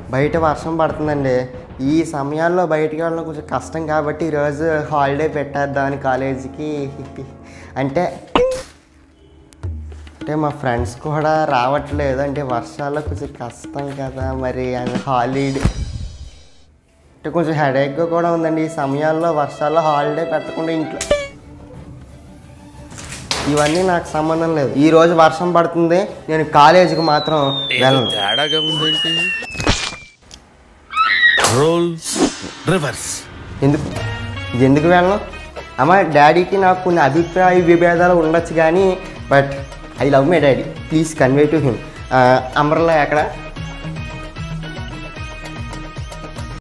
బయట వర్షం పడుతుందండి ఈ సమయాల్లో బయటికి వెళ్ళడం కొంచెం కష్టం కాబట్టి ఈరోజు హాలిడే పెట్టేద్దామని కాలేజీకి అంటే అంటే మా ఫ్రెండ్స్ కూడా రావట్లేదు అంటే వర్షాల్లో కొంచెం కష్టం కదా మరి హాలిడే అంటే కొంచెం హెడేక్గా కూడా ఉందండి ఈ సమయాల్లో వర్షాల్లో హాలిడే పెట్టకుండా ఇంట్లో ఇవన్నీ నాకు సంబంధం లేదు ఈ రోజు వర్షం పడుతుంది నేను కాలేజీకి మాత్రం వెళ్ళను తేడాగా ఉందేంటి రోల్ రివర్స్ ఎందుకు ఎందుకు వెళ్ళను అమ్మ డాడీకి నాకు కొన్ని అభిప్రాయ విభేదాలు ఉండొచ్చు కానీ but I love my daddy please convey to him అమరలా ఎక్కడ